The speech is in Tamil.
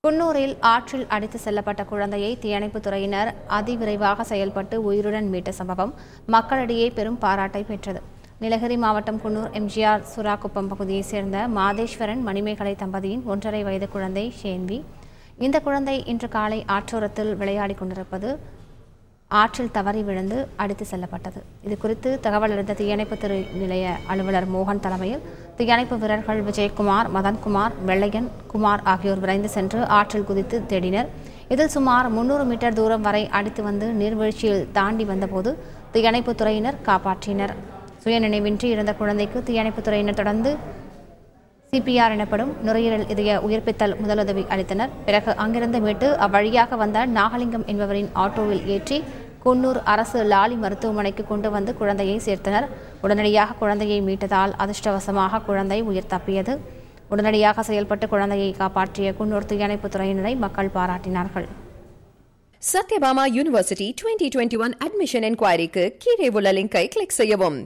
குன்னூரில் ஆற்றில் அடித்து செல்லப்பட்ட குழந்தையை தீயணைப்புத் துறையினர் அதிவிரைவாக செயல்பட்டு உயிருடன் மீட்ட சம்பவம் மக்களிடையே பெரும் பாராட்டை பெற்றது நீலகிரி மாவட்டம் குன்னூர் எம்ஜிஆர் சுறாக்குப்பம் பகுதியைச் சேர்ந்த மாதேஸ்வரன் மணிமேகலை தம்பதியின் ஒன்றரை வயது குழந்தை ஷேன்வி இந்த குழந்தை இன்று காலை ஆற்றோரத்தில் விளையாடிக் கொண்டிருப்பது ஆற்றில் தவறி விழுந்து அடித்து செல்லப்பட்டது இது குறித்து தகவல் அறிந்த தீயணைப்பு துறை நிலைய அலுவலர் மோகன் தலைமையில் தீயணைப்பு வீரர்கள் விஜயகுமார் மதன்குமார் வெள்ளையன் குமார் ஆகியோர் விரைந்து சென்று ஆற்றில் குதித்து தேடினர் இதில் சுமார் முன்னூறு மீட்டர் தூரம் வரை அடித்து வந்து நீர்வீழ்ச்சியில் தாண்டி வந்தபோது தீயணைப்புத் துறையினர் காப்பாற்றினர் சுயநினைவின்றி இருந்த குழந்தைக்கு தீயணைப்புத் துறையினர் தொடர்ந்து சிபிஆர் எனப்படும் நுரையீரல் இதய உயிர்ப்பித்தல் முதலுதவி அளித்தனர் பிறகு அங்கிருந்து மீட்டு அவ்வழியாக வந்த நாகலிங்கம் என்பவரின் ஆட்டோவில் ஏற்றி குன்னூர் அரசு லாலி மருத்துவமனைக்கு கொண்டு வந்து குழந்தையை சேர்த்தனர் உடனடியாக குழந்தையை மீட்டதால் அதிர்ஷ்டவசமாக குழந்தை உயிர் தப்பியது உடனடியாக செயல்பட்டு குழந்தையை காப்பாற்றிய குன்னூர் தீயணைப்புத் துறையினரை மக்கள் பாராட்டினார்கள் சத்யபாமா யூனிவர்சிட்டி 2021 அட்மிஷன் என்கொயரிக்கு கீழே உள்ள லிங்கை கிளிக் செய்யவும்